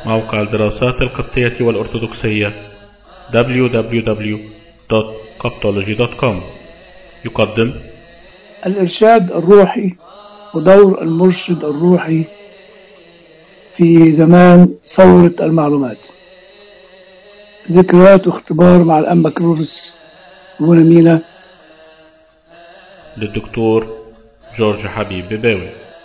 موقع الدراسات القبطية والأرثوذكسية www.coptology.com يقدم الإرشاد الروحي ودور المرشد الروحي في زمان ثورة المعلومات ذكريات واختبار مع الأنبا كلورس ونمينة للدكتور جورج حبيب بباوي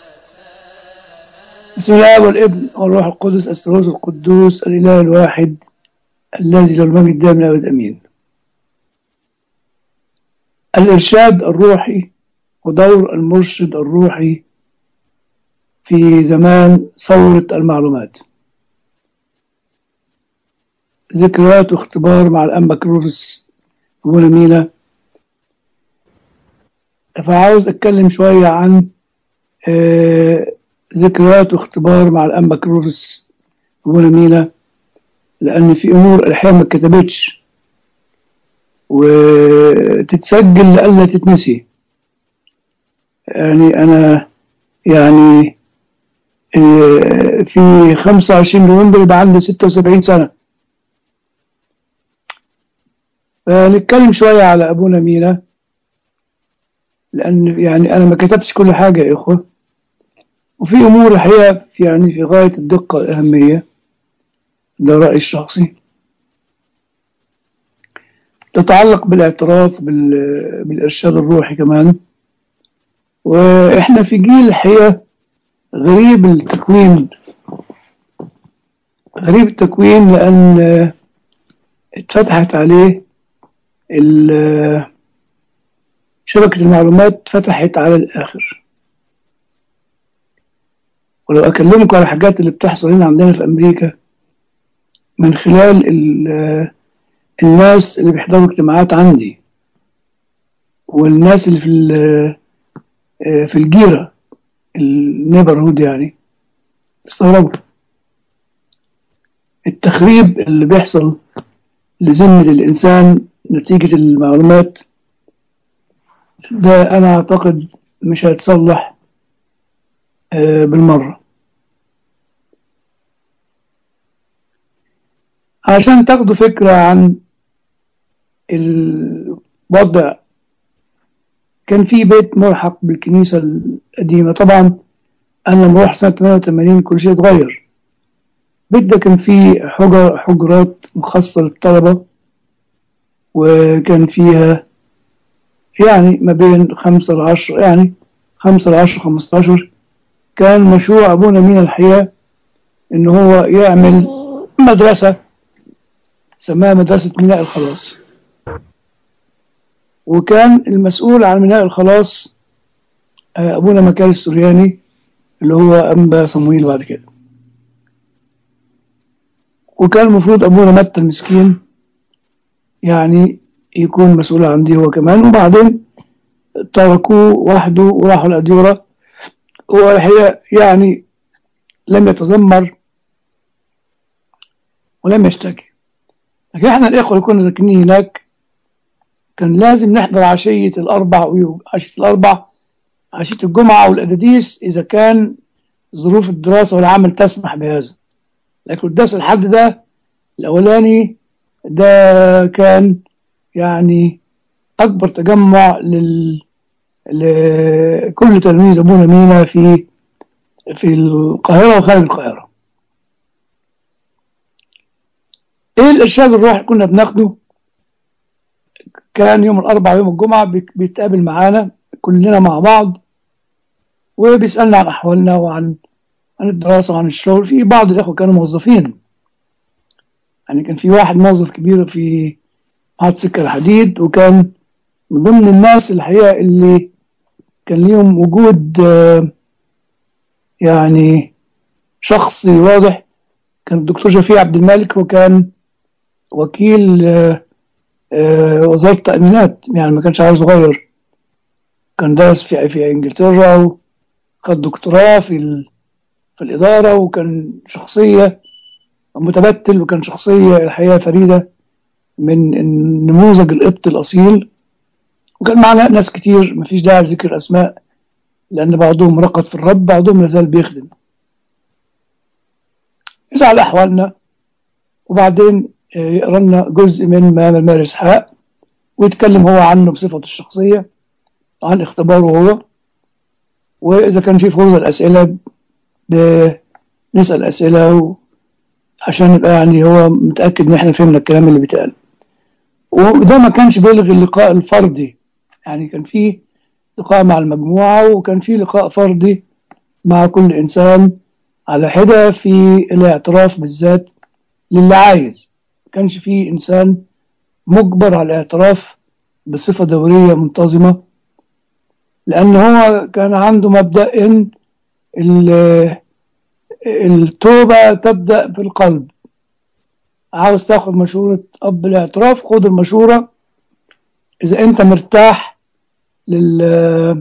بسم الله والابن والروح القدس الثالوث القدوس الإله الواحد الذي له المجد دائما الأبد أمين الإرشاد الروحي ودور المرشد الروحي في زمان ثورة المعلومات ذكريات واختبار مع الأنبا كلورس ونمينة فعاوز أتكلم شوية عن آه ذكريات واختبار مع الأنبا كلورس ونمينة لأن في أمور الحقيقة ما اتكتبتش وتتسجل لألا تتنسي يعني أنا يعني في 25 نوفمبر يبقى عندي 76 سنة فنتكلم شوية على أبونا مينا لأن يعني أنا ما كتبتش كل حاجة يا إخوة وفي أمور الحقيقة في يعني في غاية الدقة والأهمية ده رأيي الشخصي تتعلق بالاعتراف بالإرشاد الروحي كمان وإحنا في جيل الحقيقة غريب التكوين غريب التكوين لأن اتفتحت عليه شبكة المعلومات فتحت على الآخر ولو أكلمكم على الحاجات اللي بتحصل هنا عندنا في أمريكا من خلال الناس اللي بيحضروا اجتماعات عندي والناس اللي في في الجيرة النيبرهود يعني تستغربوا التخريب اللي بيحصل لذمة الإنسان نتيجة المعلومات ده أنا أعتقد مش هيتصلح بالمرة عشان تاخدوا فكرة عن الوضع كان في بيت ملحق بالكنيسة القديمة طبعا أنا لما رحت سنة 88 كل شيء اتغير البيت ده كان فيه حجر حجرات مخصصة للطلبة وكان فيها يعني ما بين خمسة لعشر يعني خمسة لعشر خمستاشر كان مشروع أبونا مين الحقيقة إن هو يعمل مدرسة سماها مدرسة ميناء الخلاص وكان المسؤول عن ميناء الخلاص أبونا مكاري السورياني اللي هو أنبا صمويل بعد كده وكان المفروض أبونا متى المسكين يعني يكون مسؤول عن دي هو كمان وبعدين تركوه وحده وراحوا الأديرة هو الحقيقة يعني لم يتذمر ولم يشتكي لكن احنا الإخوة اللي كنا ساكنين هناك كان لازم نحضر عشية الأربع عشية الأربع عشية الجمعة والأداديس إذا كان ظروف الدراسة والعمل تسمح بهذا لكن الدرس الحد ده الأولاني ده كان يعني أكبر تجمع لل لكل تلميذ أبونا مينا في في القاهرة وخارج القاهرة إيه الإرشاد الروحي كنا بناخده كان يوم الأربعاء ويوم الجمعة بيتقابل معانا كلنا مع بعض وبيسألنا عن أحوالنا وعن عن الدراسة وعن الشغل في بعض الأخوة كانوا موظفين يعني كان في واحد موظف كبير في محطة سكة الحديد وكان من ضمن الناس الحقيقة اللي كان ليهم وجود يعني شخصي واضح كان الدكتور شفيع عبد الملك وكان وكيل وزارة التأمينات يعني ما كانش عاوز يغير كان درس في في انجلترا وخد دكتوراه في في الإدارة وكان شخصية متبتل وكان شخصية الحقيقة فريدة من النموذج القبط الأصيل وكان معنا ناس كتير مفيش داعي لذكر أسماء لأن بعضهم رقد في الرب بعضهم لازال بيخدم يسأل أحوالنا وبعدين يقرأ لنا جزء من ما المال إسحاق ويتكلم هو عنه بصفته الشخصية عن اختباره هو وإذا كان في فرصة الأسئلة نسأل أسئلة و... عشان يبقى يعني هو متأكد إن إحنا فهمنا الكلام اللي بيتقال وده ما كانش بيلغي اللقاء الفردي يعني كان في لقاء مع المجموعة وكان في لقاء فردي مع كل إنسان على حدة في الاعتراف بالذات للي عايز ما كانش في إنسان مجبر على الاعتراف بصفة دورية منتظمة لأن هو كان عنده مبدأ إن التوبة تبدأ في القلب عاوز تاخد مشورة أب الاعتراف خد المشورة إذا أنت مرتاح لل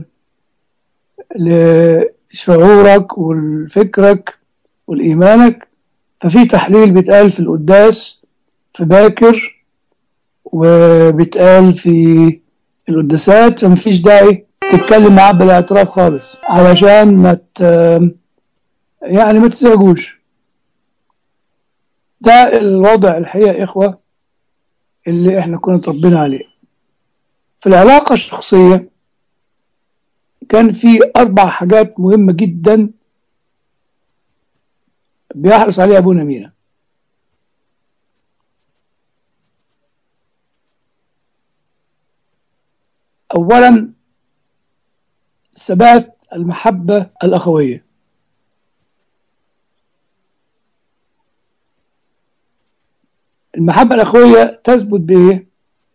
لشعورك ولفكرك ولإيمانك ففي تحليل بيتقال في القداس في باكر وبيتقال في القداسات فمفيش داعي تتكلم معاه بالاعتراف خالص علشان ما ت... يعني ما تزعجوش ده الوضع الحقيقة إخوة اللي إحنا كنا تربينا عليه في العلاقة الشخصية كان في أربع حاجات مهمة جدا بيحرص عليها أبونا مينا أولا ثبات المحبة الأخوية المحبة الأخوية تثبت بإيه؟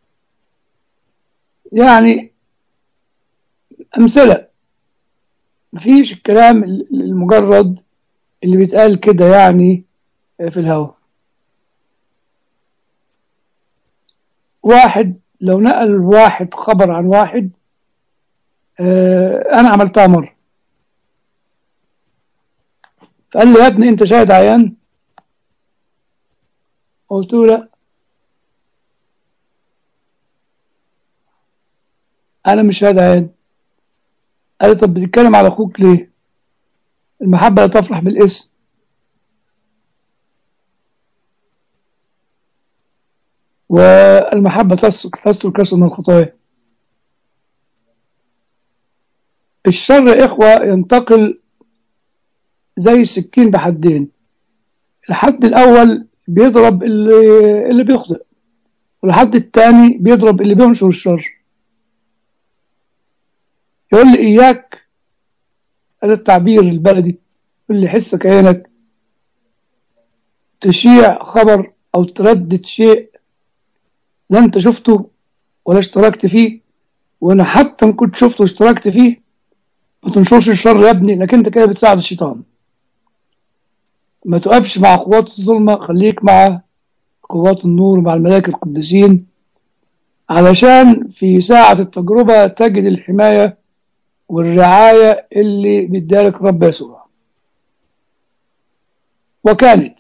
يعني أمثلة مفيش الكلام المجرد اللي بيتقال كده يعني في الهوا واحد لو نقل واحد خبر عن واحد آه أنا عملتها مرة فقال لي يا ابني أنت شاهد عيان قلت له لا انا مش شاهد عيان قال لي طب بتتكلم على اخوك ليه المحبة لا تفرح بالاسم والمحبة تستر كسر من الخطايا الشر إخوة ينتقل زي السكين بحدين الحد الأول بيضرب اللي, اللي بيخطئ والحد الثاني بيضرب اللي بينشر الشر يقول لي إياك هذا التعبير البلدي يقول لي حسك عينك تشيع خبر أو تردد شيء لا أنت شفته ولا اشتركت فيه وأنا حتى إن كنت شفته واشتركت فيه ما تنشرش الشر يا ابني لكن أنت كده بتساعد الشيطان ما تقفش مع قوات الظلمة خليك مع قوات النور مع الملائكة القديسين علشان في ساعة التجربة تجد الحماية والرعاية اللي بيدالك رب يسوع وكانت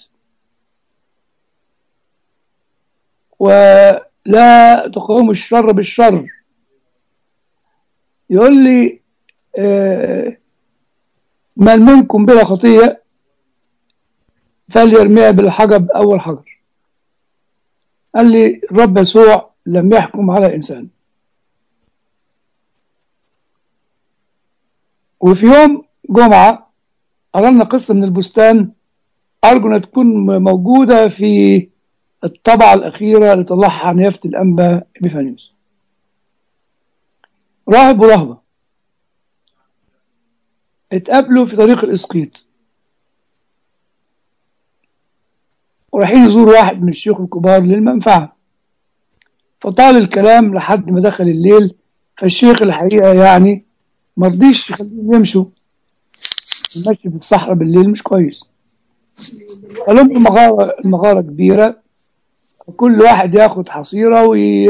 ولا تقوم الشر بالشر يقول لي آه من منكم بلا خطية فليرميها بالحجب أول حجر قال لي الرب يسوع لم يحكم على إنسان وفي يوم جمعة قرأنا قصة من البستان أرجو أن تكون موجودة في الطبعة الأخيرة اللي طلعها عن يافت الأنبا بفانيوس راهب ورهبة اتقابلوا في طريق الإسقيط ورايحين يزور واحد من الشيوخ الكبار للمنفعة فطال الكلام لحد ما دخل الليل فالشيخ الحقيقة يعني مرضيش يخليهم يمشوا المشي في الصحراء بالليل مش كويس قال لهم المغارة, المغارة كبيرة وكل واحد ياخد حصيرة وي...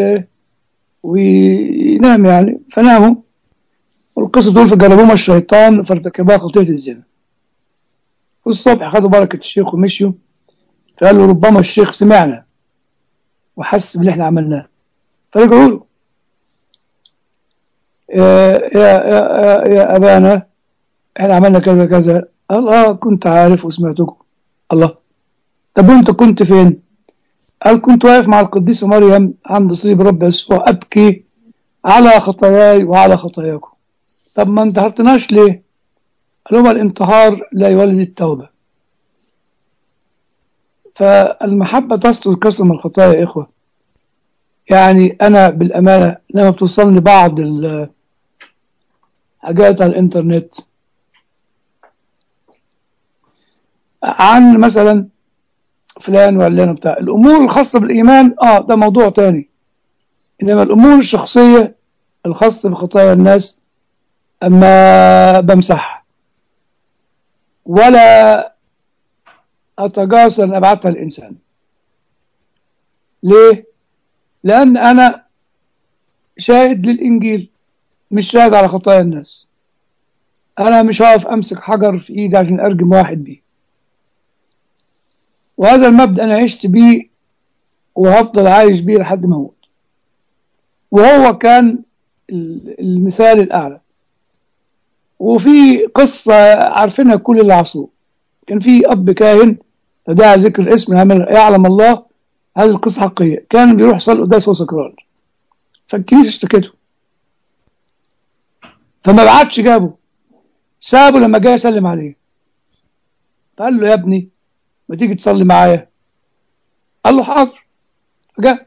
وينام يعني فناموا والقصة دول فجربوهم الشيطان فارتكبها خطية الزنا والصبح خدوا بركة الشيخ ومشيوا فقالوا ربما الشيخ سمعنا وحس باللي احنا عملناه فرجعوا له يا, يا, يا, يا أبانا احنا عملنا كذا كذا قال اه كنت عارف وسمعتكم الله طب وانت كنت فين قال كنت واقف مع القديسة مريم عند صليب رب يسوع أبكي على خطاياي وعلى خطاياكم طب ما انتهرتناش ليه قال لهم الانتحار لا يولد التوبة فالمحبة تستر كثر من الخطايا يا إخوة يعني أنا بالأمانة لما بتوصلني بعض الحاجات على الإنترنت عن مثلا فلان وعلان بتاع الأمور الخاصة بالإيمان آه ده موضوع تاني إنما الأمور الشخصية الخاصة بخطايا الناس أما بمسحها ولا أتجاسر أن أبعتها للإنسان ليه؟ لأن أنا شاهد للإنجيل مش شاهد على خطايا الناس أنا مش هقف أمسك حجر في إيدي عشان أرجم واحد بيه وهذا المبدأ أنا عشت بيه وهفضل عايش بيه لحد ما أموت وهو كان المثال الأعلى وفي قصة عارفينها كل اللي عصوه كان في أب كاهن فداعي ذكر الاسم يعلم الله هذه القصة حقيقية كان بيروح يصلي قداس وهو سكران فالكنيسة اشتكته فما بعتش جابه سابه لما جاي يسلم عليه فقال له يا ابني ما تيجي تصلي معايا قال له حاضر فجاء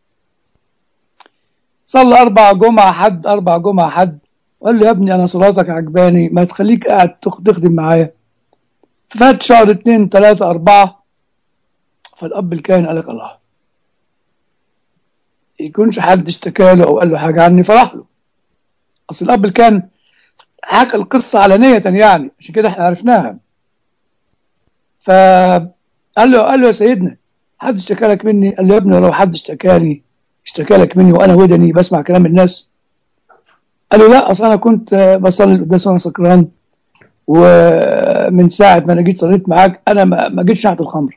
صلى أربع جمعة حد أربع جمعة حد وقال له يا ابني أنا صلاتك عجباني ما تخليك قاعد تخدم معايا فات شهر اتنين تلاتة أربعة فالأب الكاهن قال لك الله يكونش حد اشتكى له أو قال له حاجة عني فراح له أصل الأب الكاهن حكى القصة علنية يعني عشان كده احنا عرفناها فقال له قال له يا سيدنا حد اشتكى لك مني قال له يا ابني لو حد اشتكاني اشتكى لك مني وانا ودني بسمع كلام الناس قال له لا اصل انا كنت بصلي القداس وانا سكران ومن ساعه ما انا جيت صليت معاك انا ما جيتش ناحيه الخمر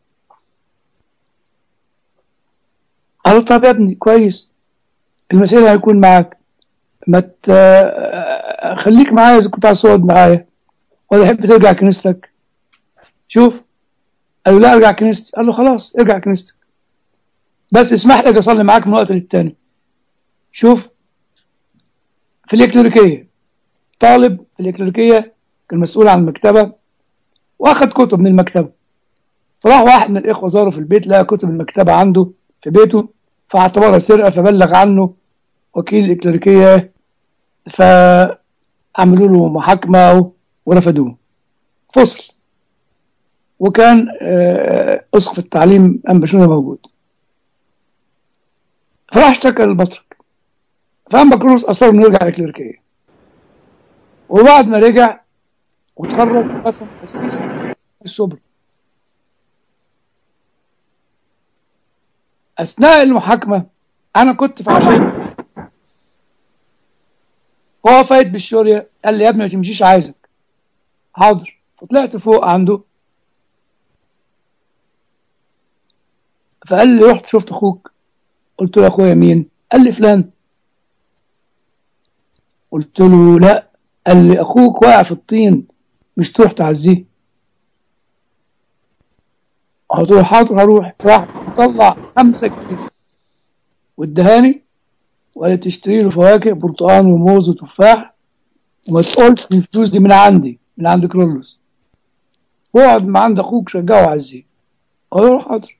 قال له طب يا ابني كويس المسيح هيكون معاك ما ت... خليك معايا اذا كنت عايز تقعد معايا ولا تحب ترجع كنيستك شوف قال له لا ارجع كنيستي قال له خلاص ارجع كنيستك بس اسمح لي اصلي معاك من وقت للتاني شوف في الإكليريكية طالب في الإكليريكية كان مسؤول عن المكتبة واخد كتب من المكتبة فراح واحد من الإخوة زاره في البيت لقى كتب المكتبة عنده في بيته فاعتبرها سرقة فبلغ عنه وكيل الإكليريكية فعملوا له محاكمة ورفضوه فصل وكان أسقف التعليم أنبشونة موجود فراح اشتكى للبطرك فأما كروس أصر إنه يرجع الكليريكية وبعد ما رجع وتخرج قسم قسيس الصبر أثناء المحاكمة أنا كنت في عشان هو فايت بالشورية قال لي يا ابني ما تمشيش عايزك حاضر فطلعت فوق عنده فقال لي رحت شفت اخوك قلت له اخويا مين قال لي فلان قلت له لا قال لي اخوك واقع في الطين مش تروح تعزيه قلت له حاضر هروح راح طلع خمسة جنيه وادهاني وقال تشتري له فواكه برتقال وموز وتفاح وما تقولش الفلوس دي من عندي من عند كرولوس واقعد مع عند اخوك شجعه وعزيه قال له حاضر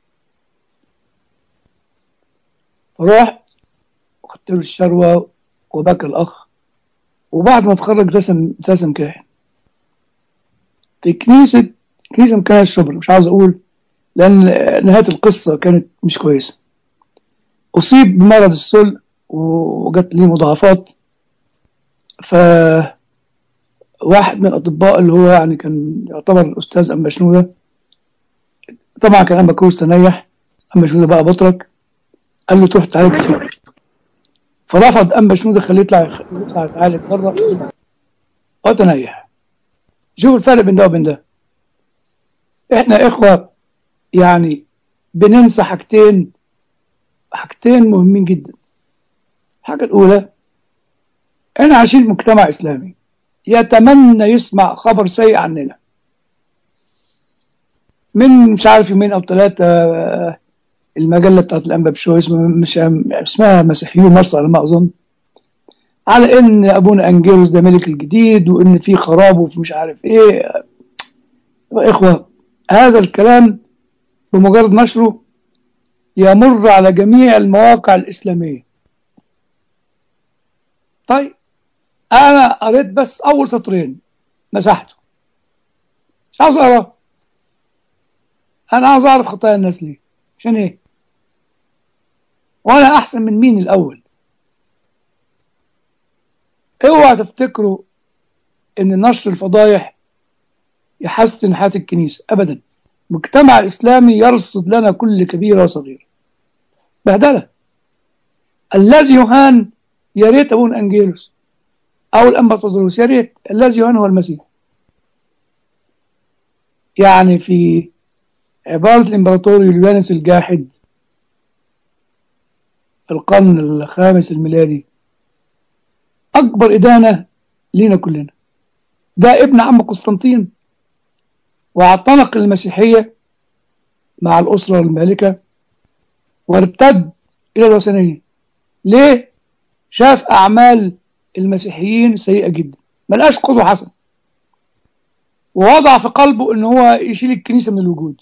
رحت وخدت له الشروة وبكى الأخ وبعد ما اتخرج رسم رسم كاهن في كنيسة كنيسة مكان الشبر مش عاوز أقول لأن نهاية القصة كانت مش كويسة أصيب بمرض السل وجات لي مضاعفات ف واحد من الأطباء اللي هو يعني كان يعتبر الأستاذ أم بشنودة طبعا كان أم بكروس تنيح أم بشنودة بقى بطرك قال له تروح تعالج فيه فرفض أم بشنودة خليه يطلع يطلع يتعالج بره وتنيح شوف الفرق بين ده وبين ده احنا اخوة يعني بننسى حاجتين حاجتين مهمين جدا الحاجة الأولى احنا عايشين مجتمع إسلامي يتمنى يسمع خبر سيء عننا من مش عارف يومين او ثلاثه آه، المجله بتاعت الانبا بشوي اسمها مش اسمها مسيحيون مصر على ما اظن على ان ابونا انجيروس ده ملك الجديد وان في خراب وفي مش عارف ايه يا اخوه هذا الكلام بمجرد نشره يمر على جميع المواقع الاسلاميه طيب انا قريت بس اول سطرين مسحته مش عاوز اقراه انا عاوز اعرف خطايا الناس ليه عشان ايه وانا احسن من مين الاول اوعى تفتكروا ان نشر الفضايح يحسن حياة الكنيسة ابدا المجتمع الاسلامي يرصد لنا كل كبيرة وصغيرة بهدلة الذي يهان يا ريت ابونا انجيلوس او الانبا تدروس يا ريت الذي يهان هو المسيح يعني في عبارة الامبراطور يوليانوس الجاحد في القرن الخامس الميلادي أكبر إدانة لينا كلنا ده ابن عم قسطنطين واعتنق المسيحية مع الأسرة المالكة وارتد إلى الوثنية ليه؟ شاف أعمال المسيحيين سيئة جدا ملقاش قدوة حسنة ووضع في قلبه ان هو يشيل الكنيسة من الوجود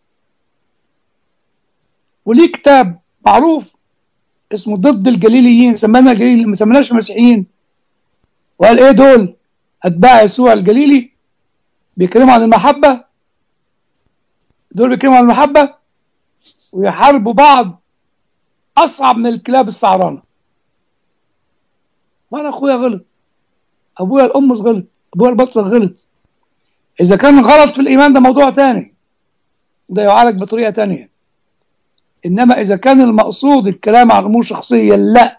وليه كتاب معروف اسمه ضد الجليليين سمانا جليل ما سمناش مسيحيين وقال ايه دول اتباع يسوع الجليلي بيتكلموا عن المحبة دول بيتكلموا عن المحبة ويحاربوا بعض اصعب من الكلاب السعرانة وانا اخويا غلط ابويا الامس غلط ابويا البطل غلط اذا كان غلط في الايمان ده موضوع تاني ده يعالج بطريقة تانية انما اذا كان المقصود الكلام عن امور شخصية لا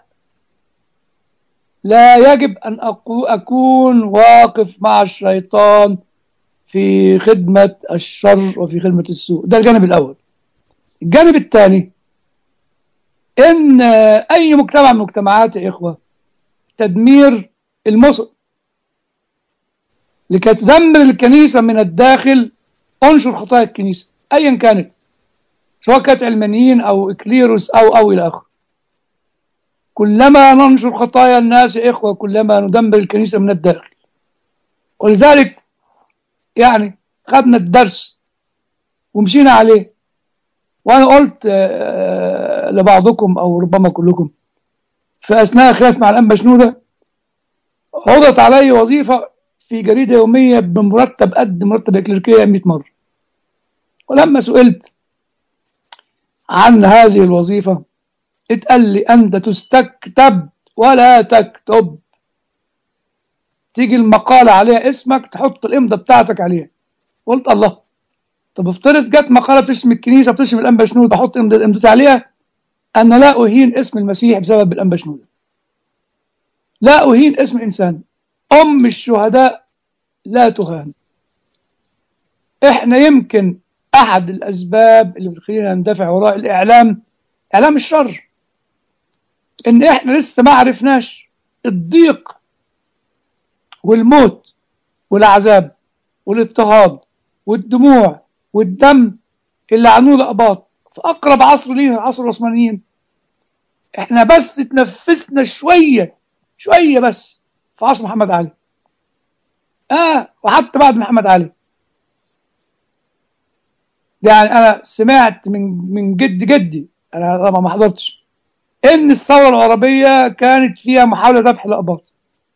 لا يجب ان اكون واقف مع الشيطان في خدمة الشر وفي خدمة السوء ده الجانب الاول الجانب الثاني ان اي مجتمع من المجتمعات يا اخوة تدمير المصر لكي تدمر الكنيسة من الداخل انشر خطايا الكنيسة ايا كانت سواء كانت علمانيين او اكليروس او او الى اخره كلما ننشر خطايا الناس يا اخوه كلما ندمر الكنيسه من الداخل ولذلك يعني خدنا الدرس ومشينا عليه وانا قلت لبعضكم او ربما كلكم في اثناء خلاف مع الانبا شنوده عرضت علي وظيفه في جريده يوميه بمرتب قد مرتب الكليركيه 100 مره ولما سئلت عن هذه الوظيفة اتقال لي أنت تستكتب ولا تكتب تيجي المقالة عليها اسمك تحط الإمضة بتاعتك عليها قلت الله طب افترض جت مقالة بتشتم الكنيسة بتشتم الأنبا شنود أحط إمضتي عليها أنا لا أهين اسم المسيح بسبب الأنبا شنود لا أهين اسم إنسان أم الشهداء لا تهان إحنا يمكن أحد الأسباب اللي بتخلينا ندافع وراء الإعلام إعلام الشر إن إحنا لسه ما عرفناش الضيق والموت والعذاب والاضطهاد والدموع والدم اللي عنوه الأقباط في أقرب عصر لينا عصر العثمانيين إحنا بس تنفسنا شوية شوية بس في عصر محمد علي آه وحتى بعد محمد علي يعني انا سمعت من من جد جدي انا طبعا ما حضرتش ان الثوره العربيه كانت فيها محاوله ذبح الاقباط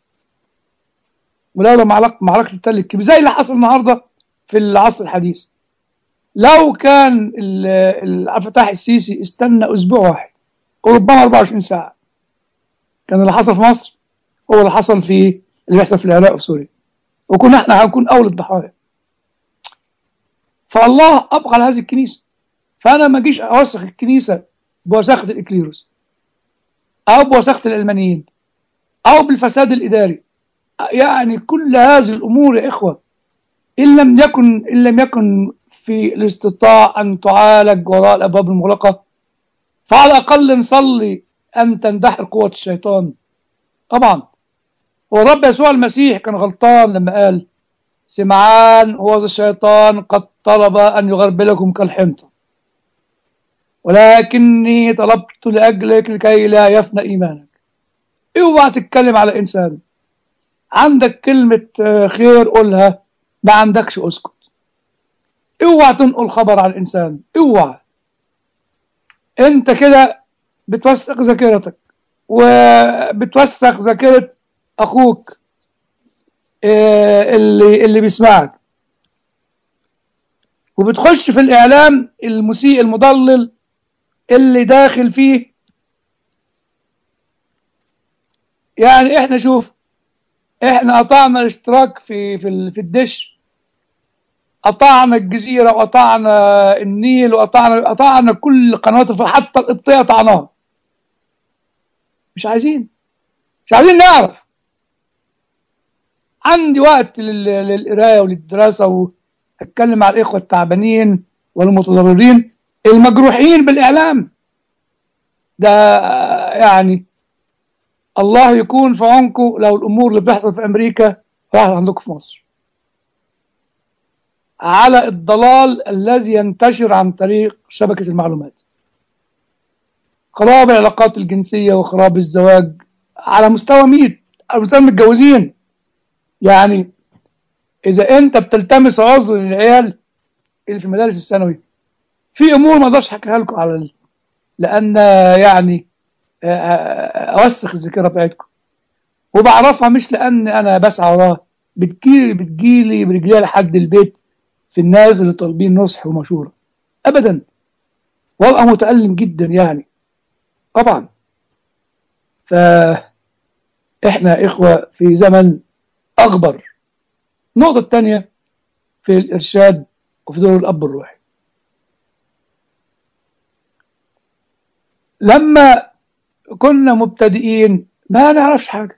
ولولا معركه معركه التل الكبير زي اللي حصل النهارده في العصر الحديث لو كان عبد الفتاح السيسي استنى اسبوع واحد وربما 24 ساعه كان اللي حصل في مصر هو اللي حصل في اللي بيحصل في العراق وسوريا وكنا احنا هنكون اول الضحايا فالله أبقى على هذه الكنيسة فأنا ما أجيش أوسخ الكنيسة بوساخة الإكليروس أو بوساخة العلمانيين أو بالفساد الإداري يعني كل هذه الأمور يا إخوة إن لم يكن إن لم يكن في الاستطاع أن تعالج وراء الأبواب المغلقة فعلى الأقل نصلي أن تندحر قوة الشيطان طبعا هو الرب يسوع المسيح كان غلطان لما قال سمعان هو ذا الشيطان قد طلب أن يغربلكم كالحنطة ولكني طلبت لأجلك لكي لا يفنى إيمانك اوعى تتكلم على إنسان عندك كلمة آه، خير قولها ما عندكش اسكت اوعى تنقل خبر على الإنسان اوعى انت كده بتوسخ ذاكرتك وبتوسخ ذاكرة أخوك آه، اللي اللي بيسمعك وبتخش في الإعلام المسيء المضلل اللي داخل فيه يعني احنا شوف احنا قطعنا الاشتراك في في ال- في الدش قطعنا الجزيرة وقطعنا النيل وقطعنا قطعنا كل قنوات الف- حتى القبطية قطعناها مش عايزين مش عايزين نعرف عندي وقت لل- للقراية وللدراسة وأتكلم مع الإخوة التعبانين والمتضررين المجروحين بالإعلام ده يعني الله يكون في عونكم لو الأمور اللي بتحصل في أمريكا راحت عندكم في مصر على الضلال الذي ينتشر عن طريق شبكة المعلومات خراب العلاقات الجنسية وخراب الزواج على مستوى مين؟ على مستوى المتجوزين يعني إذا أنت بتلتمس عذر للعيال اللي في المدارس الثانوي في أمور ما أقدرش أحكيها لكم على ال... لأن يعني آه، آه، أوسخ الذاكرة بتاعتكم وبعرفها مش لأن أنا بسعى وراها بتجيلي بتجيلي برجليها لحد البيت في الناس اللي طالبين نصح ومشورة أبدا وأبقى متألم جدا يعني طبعا فإحنا إخوة في زمن أغبر النقطة الثانية في الإرشاد وفي دور الأب الروحي لما كنا مبتدئين ما نعرفش حاجة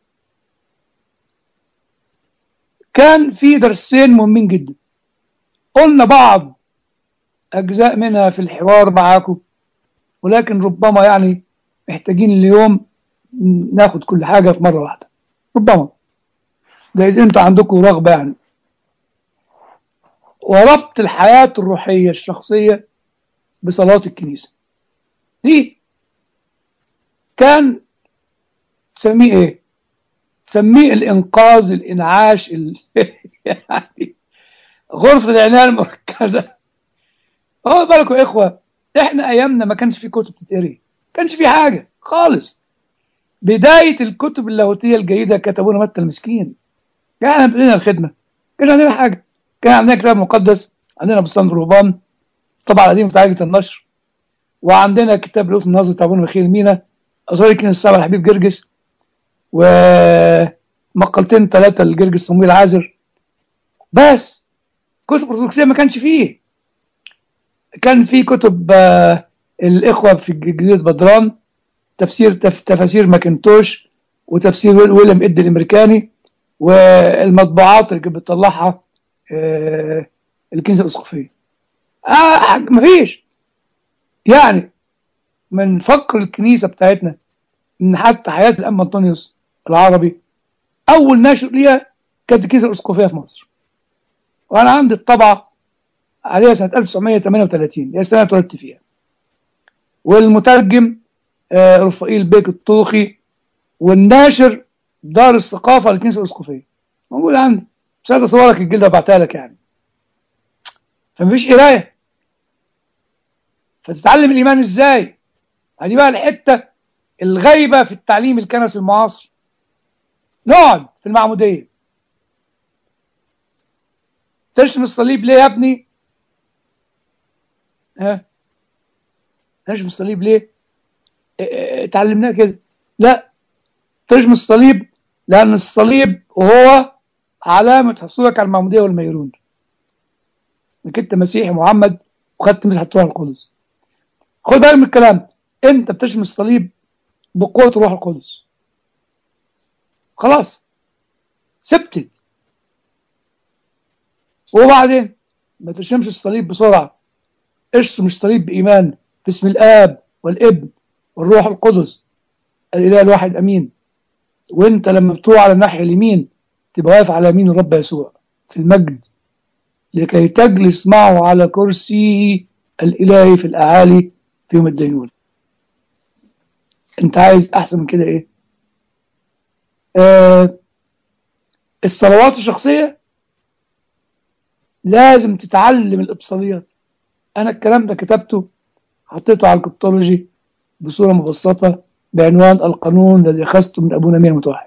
كان في درسين مهمين جدا قلنا بعض أجزاء منها في الحوار معاكم ولكن ربما يعني محتاجين اليوم ناخد كل حاجة في مرة واحدة ربما ده إذا أنتوا عندكم رغبة يعني وربط الحياة الروحية الشخصية بصلاة الكنيسة دي كان تسميه ايه تسميه الانقاذ الانعاش ال... يعني غرفة العناية المركزة خدوا بالكم يا اخوة احنا ايامنا ما كانش في كتب تتقري ما كانش في حاجة خالص بداية الكتب اللاهوتية الجيدة كتبونا متى المسكين كان احنا بدينا الخدمة كان عندنا حاجة كان عندنا كتاب مقدس عندنا بستان الرهبان طبعا قديم بتاع لجنة النشر وعندنا كتاب لوط الناظر بتاع ابونا ميخائيل مينا أسرار الكنيسة السبعة الحبيب جرجس ومقالتين ثلاثة لجرجس صمويل عازر بس كتب أرثوذكسية ما كانش فيه كان في كتب آه، الإخوة في جزيرة بدران تفسير تف تفاسير ماكنتوش وتفسير ويل- ويليام إد الأمريكاني والمطبوعات اللي كانت بتطلعها آه، الكنيسة الأسقفية آه مفيش يعني من فقر الكنيسة بتاعتنا إن حتى حياة الأم أنطونيوس العربي أول ناشر ليها كانت الكنيسة الأسقفية في مصر وأنا عندي الطبعة عليها سنة 1938 هي السنة اللي اتولدت فيها والمترجم آه، رفائيل بيك الطوخي والناشر دار الثقافة للكنيسة الأسقفية موجود عندي مش عايز أصورك الجلدة وابعتها لك يعني فمفيش قراية فتتعلم الإيمان إزاي؟ هذه بقى الحتة الغايبة في التعليم الكنسي المعاصر نقعد في المعمودية ترسم الصليب ليه يا ابني؟ ها؟ ترسم الصليب ليه؟ اه، اه، اتعلمناه كده لا ترسم الصليب لأن الصليب هو علامة حصولك على المعمودية والميرون انك انت مسيحي محمد وخدت مسحة روح القدس خد بالك من الكلام انت بترسم الصليب بقوة الروح القدس خلاص سبتت وبعدين ما ترسمش الصليب بسرعة ارسم الصليب بإيمان باسم الآب والابن والروح القدس الإله الواحد أمين وانت لما بتروح على الناحية اليمين تبقى واقف على يمين الرب يسوع في المجد لكي تجلس معه على كرسيه الإلهي في الأعالي في يوم الدينون أنت عايز أحسن من كده إيه؟ آه الصلوات الشخصية لازم تتعلم الإبصاليات أنا الكلام ده كتبته حطيته على الكتولوجي بصورة مبسطة بعنوان القانون الذي أخذته من أبونا مير المتوحد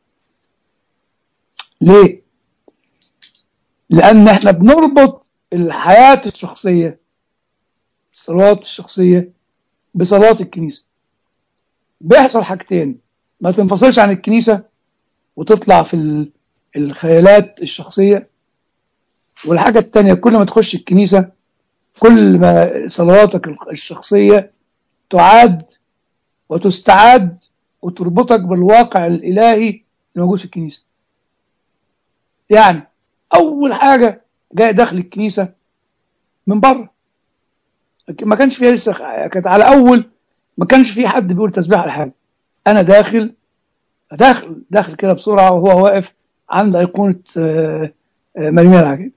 ليه؟ لأن احنا بنربط الحياة الشخصية الصلوات الشخصية بصلاة الكنيسة بيحصل حاجتين ما تنفصلش عن الكنيسة وتطلع في الخيالات الشخصية والحاجة التانية كل ما تخش الكنيسة كل ما صلواتك الشخصية تعاد وتستعاد وتربطك بالواقع الإلهي الموجود في الكنيسة يعني أول حاجة جاي داخل الكنيسة من بره ما كانش فيها لسه كانت على أول ما كانش في حد بيقول تسبيح على حاجة أنا داخل داخل داخل كده بسرعة وهو واقف عند أيقونة مريم العجيب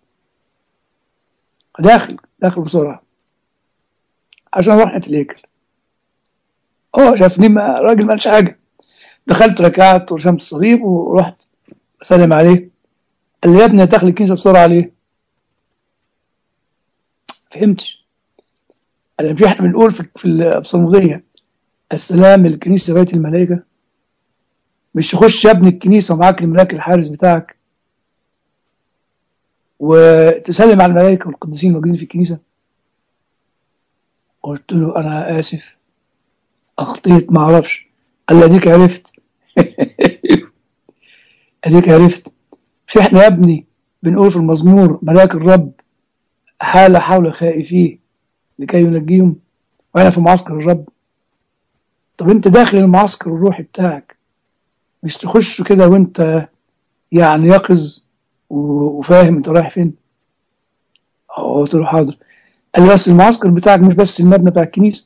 داخل داخل بسرعة عشان أروح ناحية الهيكل هو شافني ما راجل ما قالش حاجة دخلت ركعت ورشمت الصليب ورحت أسلم عليه قال لي يا ابني داخل الكنيسة بسرعة ليه؟ فهمتش قال مش احنا بنقول في في الابصمودية السلام للكنيسة بيت الملائكة مش تخش يا ابني الكنيسة ومعاك الملاك الحارس بتاعك وتسلم على الملائكة والقديسين الموجودين في الكنيسة قلت له أنا آسف أخطيت ما أعرفش قال لي أديك عرفت أديك عرفت مش إحنا يا ابني بنقول في المزمور ملاك الرب حال حول خائفيه لكي ينجيهم وأنا في معسكر الرب طب أنت داخل المعسكر الروحي بتاعك مش تخش كده وأنت يعني يقظ وفاهم أنت رايح فين قلت له حاضر قال لي بس المعسكر بتاعك مش بس المبنى بتاع الكنيسة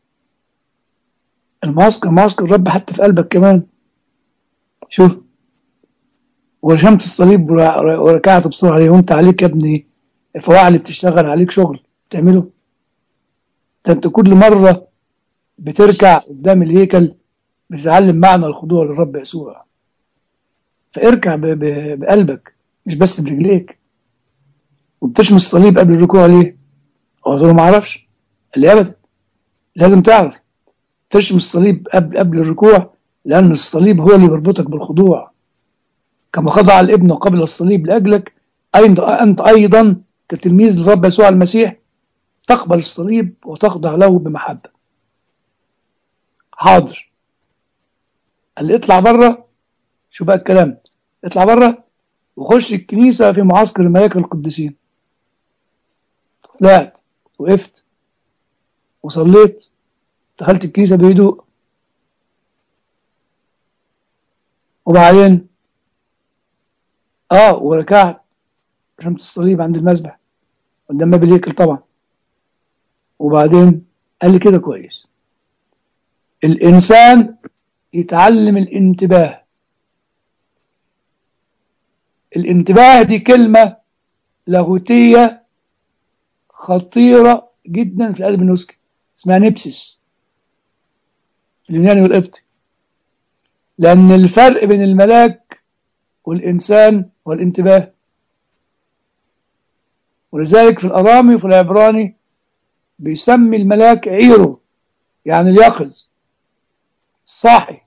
المعسكر معسكر الرب حتى في قلبك كمان شوف ورشمت الصليب وركعت بسرعة عليه وانت عليك يا ابني فواعلي بتشتغل عليك شغل بتعمله ده انت كل مرة بتركع قدام الهيكل بتتعلم معنى الخضوع للرب يسوع فاركع بقلبك مش بس برجليك وبتشمس الصليب قبل الركوع ليه؟ قلت له ما اعرفش قال لي ابدا لازم تعرف تشمس الصليب قبل قبل الركوع لان الصليب هو اللي بيربطك بالخضوع كما خضع الابن قبل الصليب لاجلك انت ايضا كتلميذ للرب يسوع المسيح تقبل الصليب وتخضع له بمحبه حاضر قال لي اطلع بره شو بقى الكلام اطلع بره وخش الكنيسه في معسكر الملائكه القديسين طلعت وقفت وصليت دخلت الكنيسة بهدوء وبعدين اه وركعت رمت الصليب عند المذبح قدام باب الهيكل طبعا وبعدين قال لي كده كويس الإنسان يتعلم الانتباه الانتباه دي كلمة لاهوتية خطيرة جدا في القلب النسكي اسمها نبسس اليوناني والقبطي لأن الفرق بين الملاك والإنسان والانتباه ولذلك في الأرامي وفي العبراني بيسمي الملاك عيرو يعني اليقظ صاحي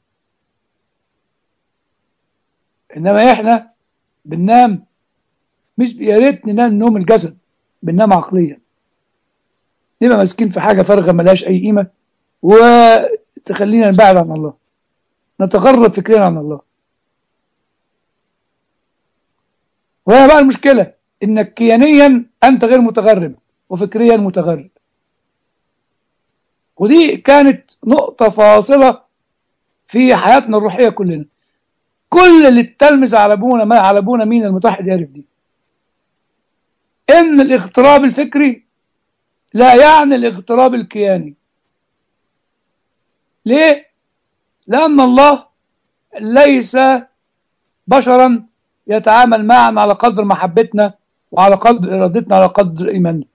إنما إحنا بننام مش يا ريت ننام نوم الجسد بننام عقليا نبقى ماسكين في حاجة فارغة ملهاش أي قيمة وتخلينا نبعد عن الله نتغرب فكريا عن الله وهي بقى المشكلة إنك كيانيا أنت غير متغرب وفكريا متغرب ودي كانت نقطة فاصلة في حياتنا الروحية كلنا كل اللي تلمس على ابونا ما على ابونا مين المتوحد يعرف دي ان الاغتراب الفكري لا يعني الاغتراب الكياني ليه لان الله ليس بشرا يتعامل معنا على قدر محبتنا وعلى قدر ارادتنا على قدر ايماننا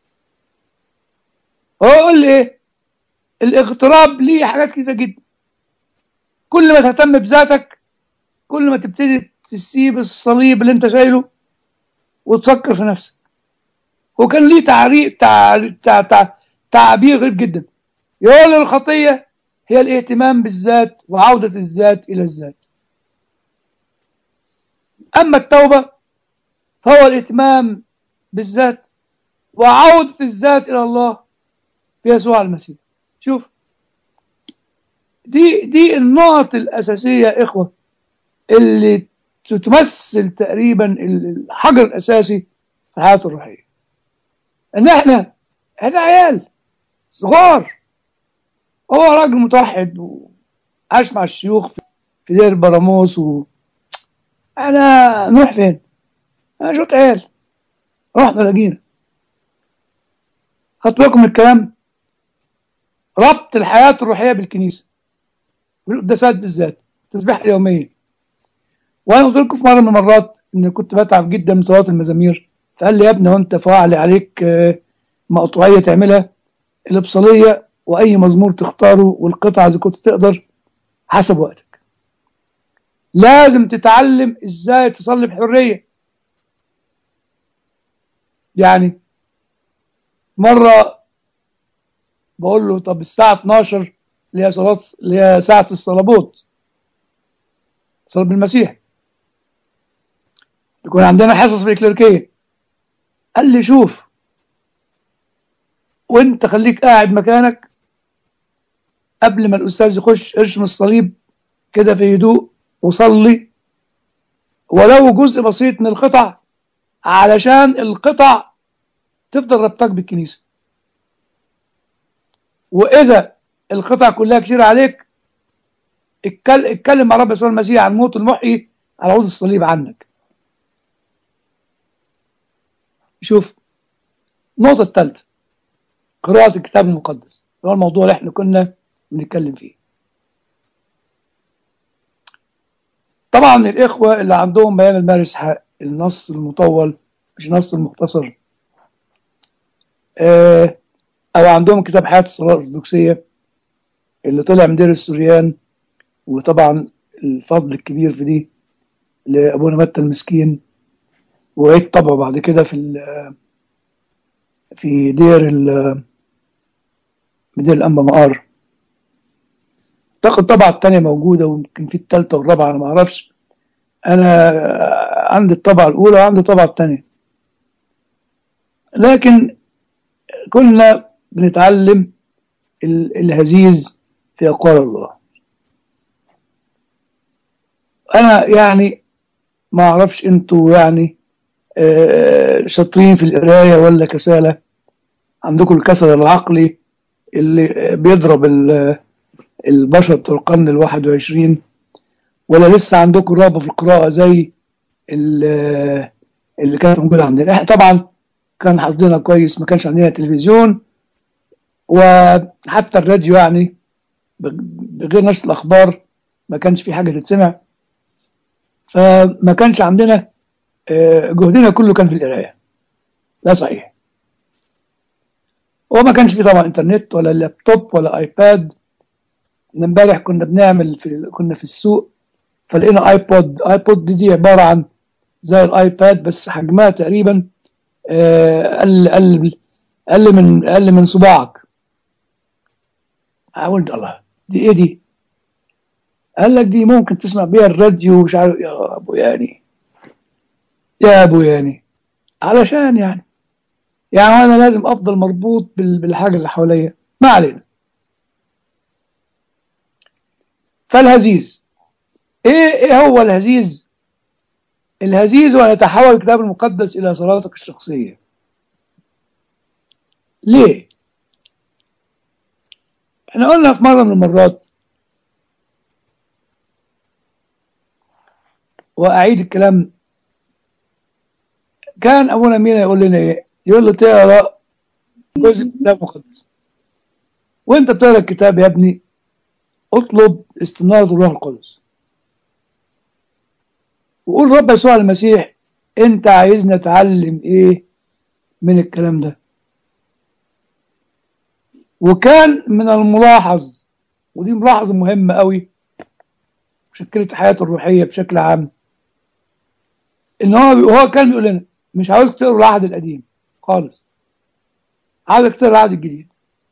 هو يقول لي ايه الاغتراب ليه حاجات كتيره جدا كل ما تهتم بذاتك كل ما تبتدي تسيب الصليب اللي انت شايله وتفكر في نفسك وكان ليه تعريف تع... تع... تع... تعبير غريب جدا يقول الخطية هي الاهتمام بالذات وعودة الذات إلى الذات أما التوبة فهو الاهتمام بالذات وعودة الذات إلى الله في يسوع المسيح شوف دي دي النقط الأساسية يا إخوة اللي تمثل تقريبا الحجر الأساسي في الحياة الروحية إن إحنا إحنا عيال صغار هو راجل متوحد وعاش مع الشيوخ في دير براموس و أنا نروح فين؟ أنا شوت عيال رحنا لقينا خدت بالكم من الكلام ربط الحياة الروحية بالكنيسة والقداسات بالذات التسبيح اليومية وأنا قلت لكم في مرة من المرات إن كنت بتعب جدا من صلاة المزامير فقال لي يا ابني وأنت فاعل عليك مقطوعية تعملها الإبصالية وأي مزمور تختاره والقطعة إذا كنت تقدر حسب وقتك لازم تتعلم إزاي تصلي بحرية يعني مرة بقول له طب الساعة 12 اللي هي صلاة اللي هي ساعة الصلابوت صلاة بالمسيح يكون عندنا حصص في الكليركية قال لي شوف وانت خليك قاعد مكانك قبل ما الأستاذ يخش ارشم الصليب كده في هدوء وصلي ولو جزء بسيط من القطع علشان القطع تفضل ربطك بالكنيسة وإذا القطع كلها كتير عليك اتكلم مع رب يسوع المسيح عن موت المحيي على عود الصليب عنك شوف النقطة الثالثة قراءة الكتاب المقدس هو الموضوع اللي احنا كنا بنتكلم فيه طبعا الإخوة اللي عندهم بيان المارس حق النص المطول مش النص المختصر اه أو عندهم كتاب حياة الصلاة الأرثوذكسية اللي طلع من دير السوريان وطبعا الفضل الكبير في دي لأبونا متى المسكين وعيد طبعه بعد كده في في دير ال دير الأنبا مقار اعتقد الطبعة التانية موجودة ويمكن في التالتة والرابعة أنا معرفش أنا عندي الطبعة الأولى وعندي الطبعة التانية لكن كنا بنتعلم الهزيز في أقوال الله أنا يعني ما أعرفش أنتوا يعني شاطرين في القراية ولا كسالة عندكم الكسل العقلي اللي بيضرب البشر بتوع القرن الواحد وعشرين ولا لسه عندكم رغبة في القراءة زي اللي كانت موجودة عندنا احنا طبعا كان حظنا كويس ما كانش عندنا تلفزيون وحتى الراديو يعني بغير نشر الأخبار ما كانش في حاجة تتسمع فما كانش عندنا جهدنا كله كان في القراية ده صحيح وما كانش في طبعا انترنت ولا لابتوب ولا ايباد امبارح كنا بنعمل في كنا في السوق فلقينا ايبود ايبود دي, دي عباره عن زي الايباد بس حجمها تقريبا اقل اقل اقل من اقل من صباعك قلت الله دي ايه دي قال لك دي ممكن تسمع بيها الراديو ومش عارف يا ابو يعني يا ابو يعني علشان يعني يعني انا لازم افضل مربوط بالحاجه اللي حواليا ما علينا فالهزيز ايه ايه هو الهزيز الهزيز هو يتحول الكتاب المقدس الى صلاتك الشخصيه ليه احنا قلنا في مره من المرات واعيد الكلام كان ابونا مينا يقول لنا ايه يقول له تقرا جزء من الكتاب المقدس وانت بتقرا الكتاب يا ابني اطلب استنارة الروح القدس وقول رب يسوع المسيح انت عايزنا نتعلم ايه من الكلام ده وكان من الملاحظ ودي ملاحظة مهمة قوي شكلت حياته الروحية بشكل عام ان هو هو كان بيقول لنا مش عاوزك تقروا العهد القديم خالص عاوزك تقرا العهد الجديد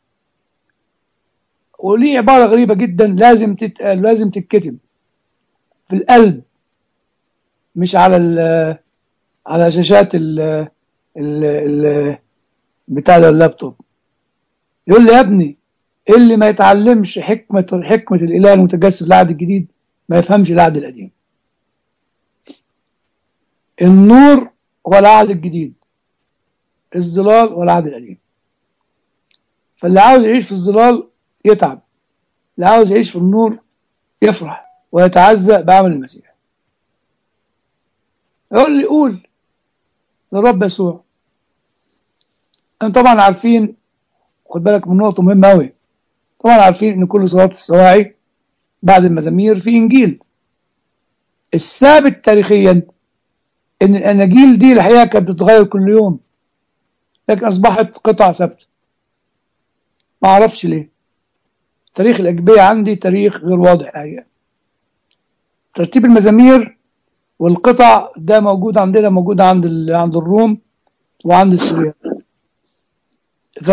وليه عبارة غريبة جدا لازم تتقال لازم تتكتب في القلب مش على ال على شاشات ال ال ال بتاع ده اللابتوب يقول لي يا ابني اللي ما يتعلمش حكمة حكمة الإله المتجسد في العهد الجديد ما يفهمش العهد القديم النور هو العهد الجديد الظلال هو العهد القديم فاللي عاوز يعيش في الظلال يتعب اللي عاوز يعيش في النور يفرح ويتعزى بعمل المسيح يقول لي قول للرب يسوع انتم طبعا عارفين خد بالك من نقطة مهمة أوي طبعا عارفين إن كل صلاة السواعي بعد المزامير في إنجيل الثابت تاريخيا إن الأناجيل دي الحقيقة كانت بتتغير كل يوم لكن أصبحت قطع ثابتة ما أعرفش ليه تاريخ الأجبية عندي تاريخ غير واضح الحقيقة ترتيب المزامير والقطع ده موجود عندنا موجود عند عند الروم وعند السوريان ف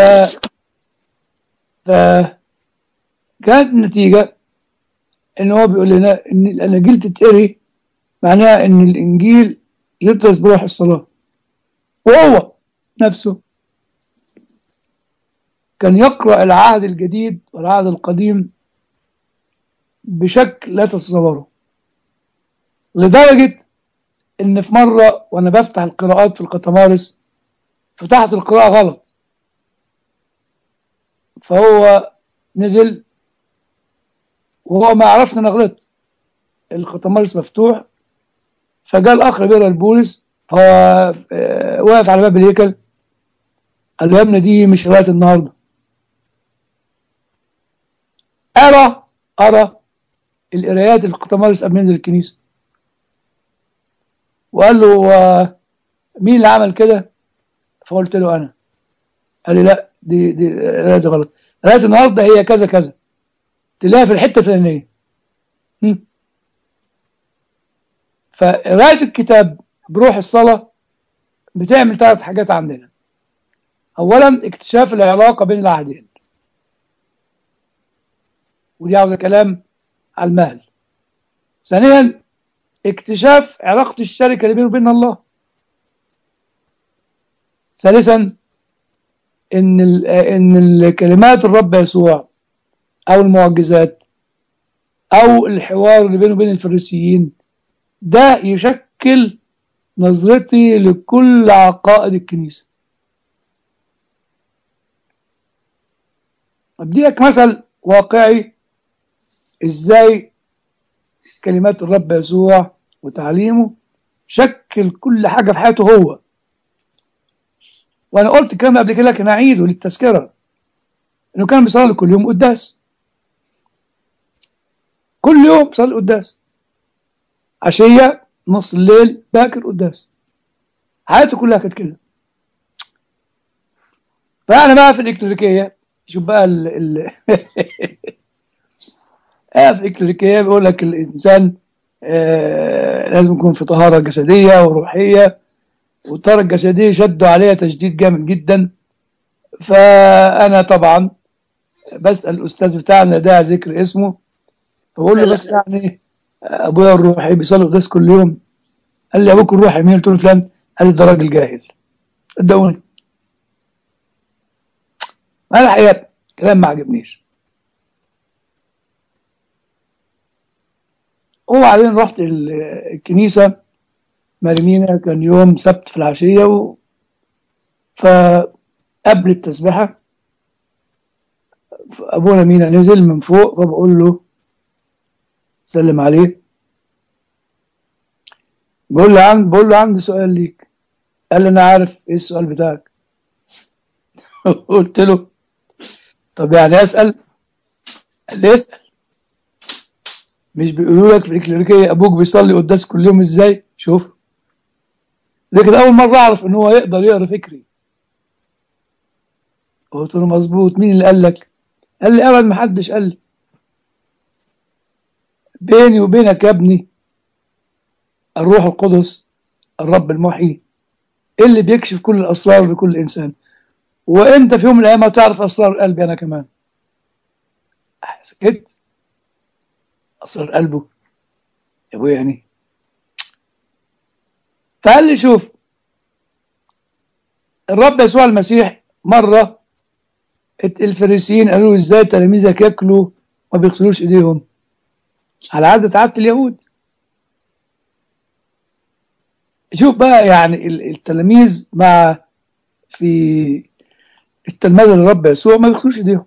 ف كانت النتيجة ان هو بيقول لنا ان الاناجيل تتقري معناها ان الانجيل يدرس بروح الصلاة وهو نفسه كان يقرأ العهد الجديد والعهد القديم بشكل لا تتصوره لدرجة ان في مرة وانا بفتح القراءات في القطمارس فتحت القراءة غلط فهو نزل وهو ما عرفنا انا غلطت القطمارس مفتوح فجاء الاخ بيقرا البولس فهو واقف على باب الهيكل قال له يا ابني دي مش قراءة النهارده ارى ارى القرايات القطمارس قبل ما ينزل الكنيسه وقال له مين اللي عمل كده فقلت له انا قال لي لا دي دي قرايه غلط قرايه النهارده هي كذا كذا تلاقيها في الحته الفلانيه فقرايه الكتاب بروح الصلاه بتعمل ثلاث حاجات عندنا اولا اكتشاف العلاقه بين العهدين ودي عاوزه كلام على المهل ثانيا اكتشاف علاقة الشركة اللي بينه وبين الله ثالثا ان ان الكلمات الرب يسوع او المعجزات او الحوار اللي بينه وبين الفريسيين ده يشكل نظرتي لكل عقائد الكنيسة ادي لك مثل واقعي ازاي كلمات الرب يسوع وتعليمه شكل كل حاجة في حياته هو وانا قلت الكلام قبل كده لكن اعيده للتذكرة انه كان بيصلي كل يوم قداس كل يوم بيصلي قداس عشية نص الليل باكر قداس حياته كلها كانت كده فانا بقى في الالكتريكية شوف بقى ال ال آه في الإكليريكية بيقول لك الإنسان آه لازم يكون في طهارة جسدية وروحية والطهارة الجسدية شدوا عليها تشديد جامد جدا فأنا طبعا بسأل الأستاذ بتاعنا ده ذكر اسمه فبقول له بس يعني أبويا الروحي بيصلي قداس كل يوم قال لي أبوك الروحي مين؟ قلت له فلان قال لي ده راجل جاهل صدقوني أنا الحقيقة كلام ما عجبنيش وبعدين رحت الكنيسة مرمينا كان يوم سبت في العشية و... فقبل التسبحة أبونا مينا نزل من فوق فبقول له سلم عليه بقول له عند بقول له عندي سؤال ليك قال لي أنا عارف إيه السؤال بتاعك قلت له طب يعني أسأل قال لي اسأل مش بيقولوا لك في الكليريكية أبوك بيصلي قداس كل يوم إزاي شوف لكن أول مرة أعرف إن هو يقدر يقرأ فكري قلت له مظبوط مين اللي قال لك؟ قال لي أبدا محدش قال لي بيني وبينك يا ابني الروح القدس الرب المحيي اللي بيكشف كل الأسرار لكل إنسان وأنت في يوم من الأيام هتعرف أسرار قلبي أنا كمان سكت أسرار قلبه يا أبويا يعني فقال لي شوف الرب يسوع المسيح مرة الفريسيين قالوا له ازاي تلاميذك ياكلوا ما بيغسلوش ايديهم على عادة عادة اليهود شوف بقى يعني التلاميذ مع في التلمذة للرب يسوع ما بيغسلوش ايديهم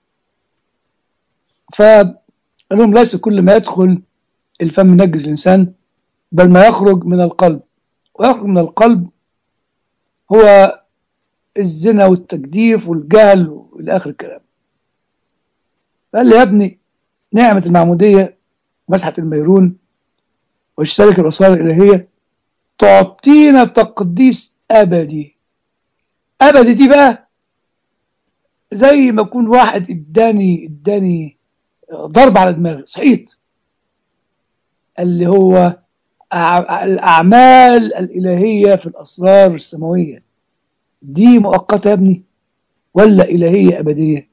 فقال لهم ليس كل ما يدخل الفم ينجز الانسان بل ما يخرج من القلب ويخرج من القلب هو الزنا والتجديف والجهل والى اخر الكلام قال لي يا ابني نعمة المعمودية مسحة الميرون واشترك الأسرار الإلهية تعطينا تقديس أبدي أبدي دي بقى زي ما يكون واحد اداني اداني ضرب على دماغي صحيت اللي هو الأعمال الإلهية في الأسرار السماوية دي مؤقتة يا ابني ولا إلهية أبدية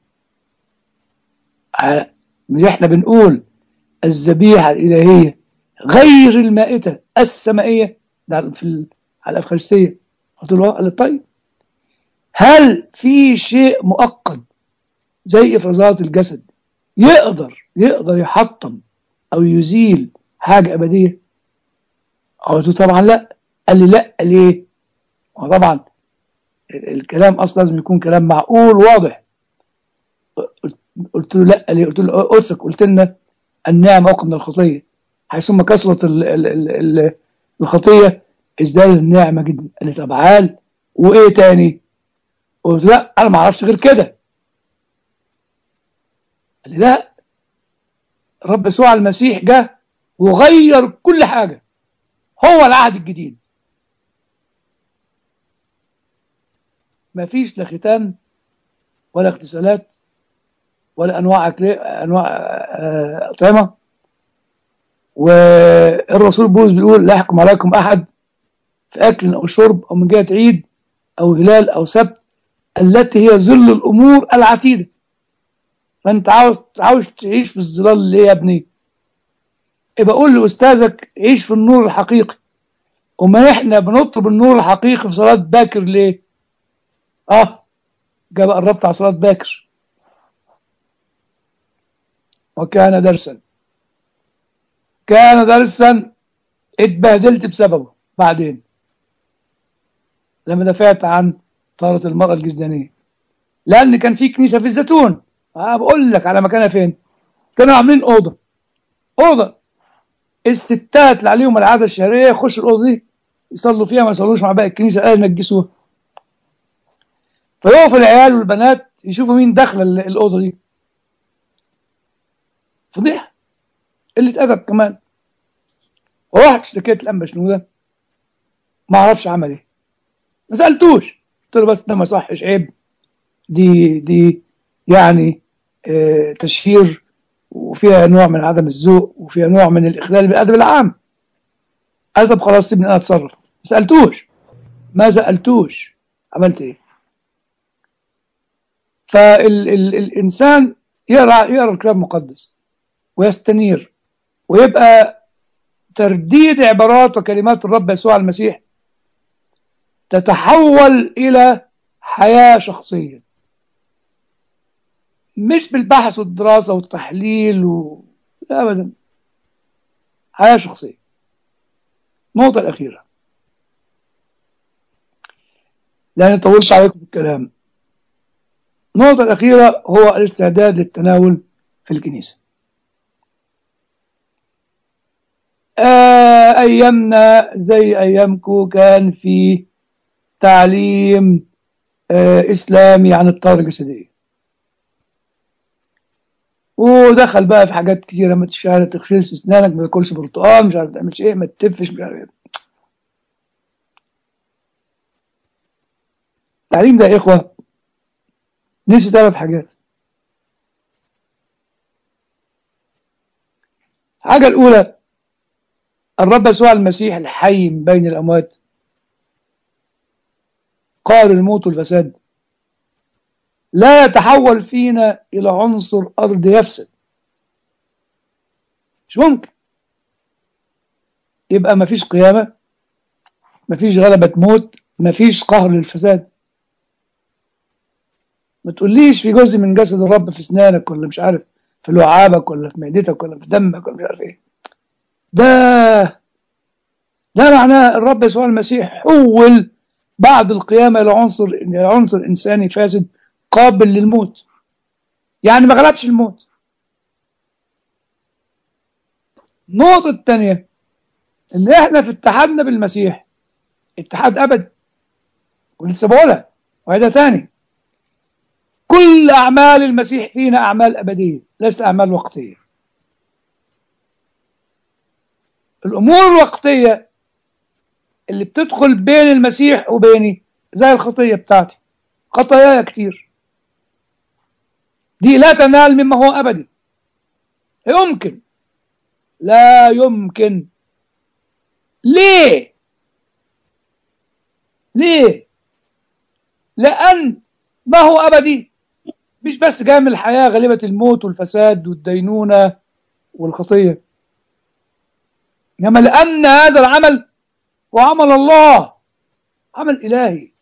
مش احنا بنقول الذبيحة الإلهية غير المائتة السمائية ده في على الأفخارستية قلت له قال طيب هل في شيء مؤقت زي إفرازات الجسد يقدر يقدر يحطم أو يزيل حاجة أبدية قلت له طبعا لا قال لي لا ليه طبعا الكلام اصلا لازم يكون كلام معقول واضح قلت له لا ليه قلت له قدسك قلت لنا النعمة أقوى من الخطية حيثما كثرت الخطية ازدادت النعمة جدا قال لي طب عال وايه تاني قلت له لا انا ما اعرفش غير كده قال لي لا رب يسوع المسيح جه وغير كل حاجة هو العهد الجديد ما فيش لا ختان ولا اغتسالات ولا انواع أكل... انواع اطعمه والرسول بولس بيقول لا يحكم عليكم احد في اكل او شرب او من جهه عيد او هلال او سبت التي هي ظل الامور العتيده فانت عاوز عاوز تعيش في الظلال اللي يا ابني يبقى قول لاستاذك عيش في النور الحقيقي وما احنا بنطلب النور الحقيقي في صلاه باكر ليه اه جاء بقى الربط على صلاه باكر وكان درسا كان درسا اتبهدلت بسببه بعدين لما دافعت عن طارة المرأة الجزدانية لأن كان في كنيسة في الزيتون أه بقول لك على مكانها فين كانوا عاملين أوضة أوضة الستات اللي عليهم العادة الشهرية يخشوا الأوضة دي يصلوا فيها ما يصلوش مع باقي الكنيسة قال ينجسوها فيقفوا العيال والبنات يشوفوا مين داخله الأوضة دي فضيحة قلة أدب كمان ورحت اشتكيت الأنبا شنودة ما أعرفش عمل إيه ما سألتوش قلت له بس ده ما صحش عيب دي دي يعني اه تشهير وفيها نوع من عدم الذوق وفيها نوع من الإخلال بالأدب العام قال طب خلاص سيبني أنا أتصرف ما سألتوش ما سألتوش عملت إيه فالإنسان يقرأ يقرأ الكتاب المقدس ويستنير ويبقى ترديد عبارات وكلمات الرب يسوع المسيح تتحول إلى حياة شخصية مش بالبحث والدراسة والتحليل و... لا أبدا حياة شخصية النقطة الأخيرة لأن طولت عليكم الكلام النقطة الأخيرة هو الاستعداد للتناول في الكنيسة آه أيامنا زي أيامكم كان في تعليم آه إسلامي عن الطاقة الجسدية ودخل بقى في حاجات كتيرة ما تشتغل تغسلش أسنانك ما تاكلش برتقال مش عارف تعملش إيه ما تتفش مش عارف إيه التعليم ده يا إخوة نسي ثلاث حاجات الحاجة الأولى الرب يسوع المسيح الحي من بين الأموات قال الموت والفساد لا يتحول فينا إلى عنصر أرض يفسد مش ممكن يبقى مفيش قيامة مفيش غلبة موت مفيش قهر للفساد ما تقوليش في جزء من جسد الرب في اسنانك ولا مش عارف في لعابك ولا في معدتك ولا في دمك ولا مش عارف ايه ده ده معناه الرب يسوع المسيح حول بعد القيامة إلى عنصر إلى عنصر إنساني فاسد قابل للموت يعني ما غلبش الموت النقطة الثانية إن إحنا في اتحادنا بالمسيح اتحاد أبدي ولسه بقولها وهذا تاني كل أعمال المسيح فينا أعمال أبدية ليست أعمال وقتية الأمور الوقتية اللي بتدخل بين المسيح وبيني زي الخطية بتاعتي خطاياي كتير دي لا تنال مما هو أبدي يمكن لا يمكن ليه ليه لأن ما هو أبدي مش بس جاي من الحياة غالبة الموت والفساد والدينونة والخطية إنما لأن هذا العمل وعمل الله عمل إلهي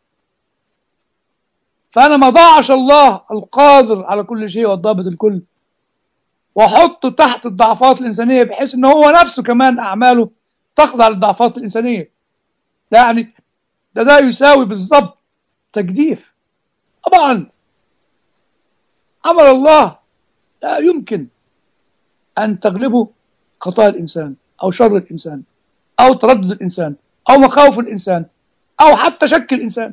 فأنا ما ضاعش الله القادر على كل شيء والضابط الكل وأحطه تحت الضعفات الإنسانية بحيث إن هو نفسه كمان أعماله تخضع للضعفات الإنسانية يعني ده ده يساوي بالضبط تجديف طبعا عمل الله لا يمكن أن تغلبه خطايا الإنسان أو شر الإنسان أو تردد الإنسان أو مخاوف الإنسان أو حتى شك الإنسان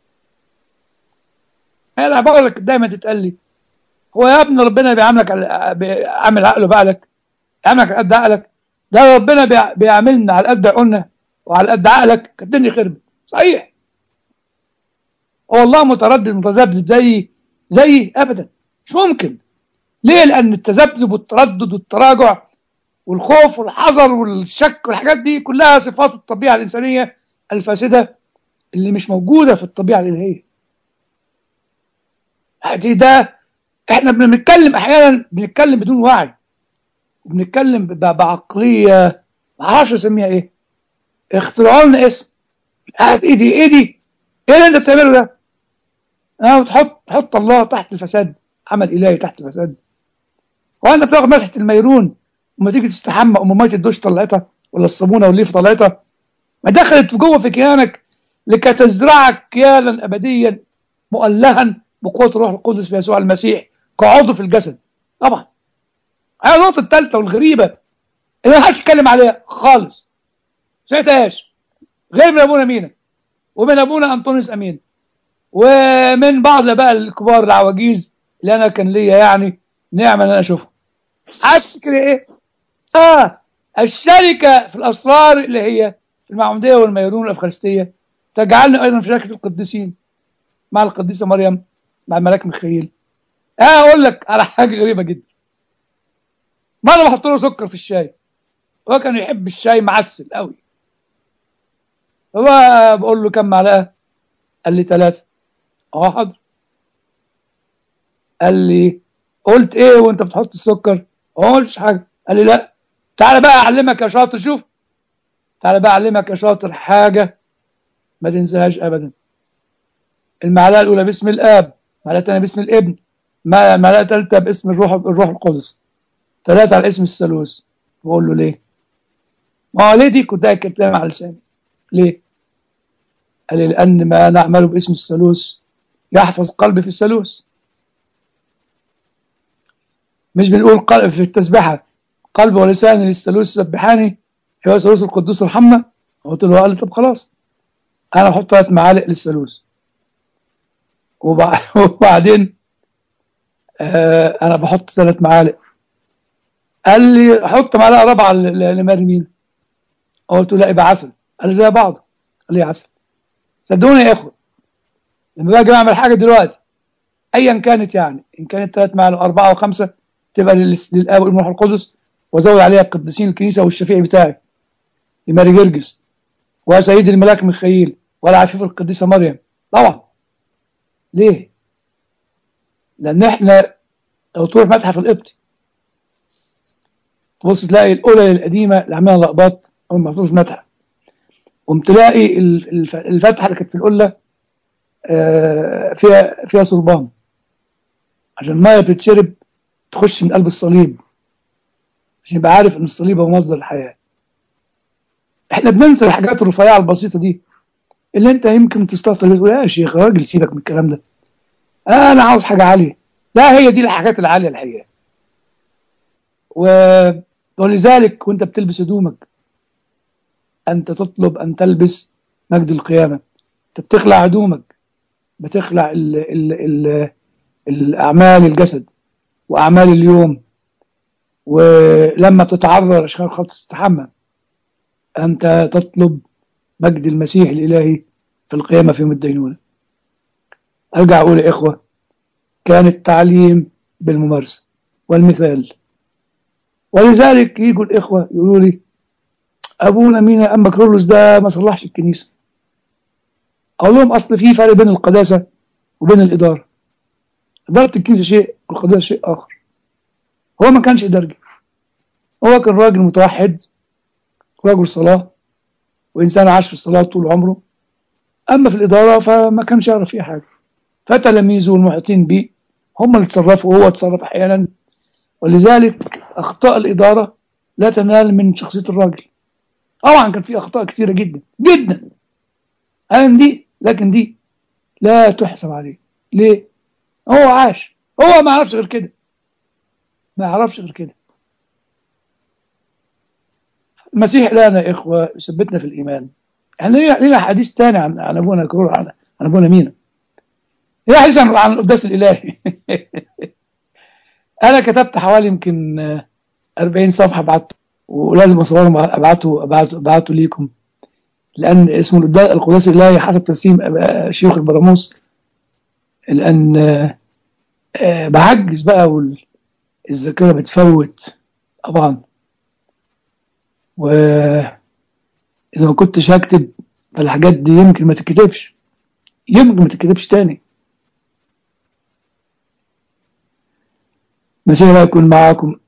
هي العبارة اللي دايما تتقال لي هو يا ابن ربنا بيعاملك عامل عقله بعقلك يعاملك على قد عقلك ده ربنا بيعاملنا على قد عقولنا وعلى قد عقلك كانت الدنيا خربت صحيح هو الله متردد متذبذب زي زي ابدا مش ممكن ليه لان التذبذب والتردد والتراجع والخوف والحذر والشك والحاجات دي كلها صفات الطبيعه الانسانيه الفاسده اللي مش موجوده في الطبيعه الالهيه دي ده احنا بنتكلم احيانا بنتكلم بدون وعي وبنتكلم بعقليه ما اعرفش اسميها ايه اخترعوا لنا اسم قاعد ايدي ايدي ايه اللي انت بتعمله ده؟ اه وتحط تحط الله تحت الفساد عمل الهي تحت الفساد وانا بتاخد مسحه الميرون وما تيجي تستحمى ام ميه الدش طلعتها ولا الصابونه والليف طلعتها ما دخلت جوه في كيانك لكي تزرعك كيانا ابديا مؤلها بقوه الروح القدس في يسوع المسيح كعضو في الجسد طبعا هي النقطه الثالثه والغريبه اللي ما حدش يتكلم عليها خالص سمعتهاش غير من ابونا مينا ومن ابونا انطونيوس امين ومن بعض بقى الكبار العواجيز اللي انا كان ليا يعني نعمه ان انا اشوفهم عارف كده ايه اه الشركه في الاسرار اللي هي المعموديه والميرون والافخارستيه تجعلني ايضا في شركه القديسين مع القديسه مريم مع الملاك ميخائيل اه اقول لك على حاجه غريبه جدا مره بحط له سكر في الشاي هو كان يحب الشاي معسل قوي هو بقول له كم معلقه قال لي ثلاثه اه حاضر قال لي قلت ايه وانت بتحط السكر ما قلتش حاجه قال لي لا تعالى بقى اعلمك يا شاطر شوف تعالى بقى اعلمك يا شاطر حاجه ما تنساهاش ابدا المعلقه الاولى باسم الاب المعلقه الثانيه باسم الابن المعلقه الثالثه باسم الروح الروح القدس ثلاثه على اسم الثالوث بقول له ليه ما هو ليه دي كنت كلام على لساني ليه قال لي لان ما نعمله باسم الثالوث يحفظ قلبي في الثالوث مش بنقول قلب في التسبيحة قلب ولسان للثالوث سبحاني هو ثالوث القدوس ارحمنا قلت له قال لي طب خلاص انا احط ثلاث معالق للثالوث وبعدين آه انا بحط ثلاث معالق قال لي حط معلقه رابعه لمرمين قلت له لا يبقى عسل قال لي زي بعض قال لي عسل صدقوني يا اخوه لما باجي اعمل حاجه دلوقتي ايا كانت يعني ان كانت ثلاث معلوم اربعه او خمسه تبقى لل- للاب والروح القدس وازود عليها القديسين الكنيسه والشفيع بتاعي لماري جرجس وسيد الملاك ميخائيل ولا عفيف القديسه مريم طبعا ليه؟ لان احنا لو تروح متحف القبطي تبص تلاقي القلل القديمه اللي عاملها لقباط او محطوطه في متحف قمت تلاقي الف- الف- الفتحه اللي كانت في القله آه، فيها فيها صلبان عشان الميه بتتشرب تخش من قلب الصليب عشان يبقى عارف ان الصليب هو مصدر الحياه احنا بننسى الحاجات الرفيعه البسيطه دي اللي انت يمكن تستهتر تقول يا شيخ راجل سيبك من الكلام ده آه انا عاوز حاجه عاليه لا هي دي الحاجات العاليه الحقيقه و... ولذلك وانت بتلبس هدومك انت تطلب ان تلبس مجد القيامه انت بتخلع هدومك بتخلع ال... ال... ال... الاعمال الجسد واعمال اليوم ولما تتعرض عشان خاطر تستحمى انت تطلب مجد المسيح الالهي في القيامه في يوم الدينونه ارجع اقول يا اخوه كان التعليم بالممارسه والمثال ولذلك يجوا الاخوه يقولوا لي ابونا مينا اما كرولوس ده ما صلحش الكنيسه اقول لهم اصل في فرق بين القداسه وبين الاداره اداره الكنيسه شيء والقداسه شيء اخر هو ما كانش ادارجي هو كان راجل متوحد رجل صلاه وانسان عاش في الصلاه طول عمره اما في الاداره فما كانش يعرف فيها حاجه فتلاميذه والمحيطين به هم اللي تصرفوا وهو تصرف احيانا ولذلك اخطاء الاداره لا تنال من شخصيه الراجل طبعا كان في اخطاء كثيره جدا جدا أنا دي لكن دي لا تحسب عليه ليه هو عاش هو ما يعرفش غير كده ما يعرفش غير كده المسيح لنا يا اخوه يثبتنا في الايمان احنا لنا حديث تاني عن عن ابونا كرول عن, عن ابونا مينا هي حديث عن, عن القداس الالهي انا كتبت حوالي يمكن 40 صفحه بعته ولازم اصورهم ابعته ابعته ابعته ليكم لان اسمه القداس الالهي حسب تسليم شيوخ البراموس لان بعجز بقى والذاكره بتفوت طبعا واذا ما كنتش هكتب فالحاجات دي يمكن ما تتكتبش يمكن ما تتكتبش تاني مسيح يكون معاكم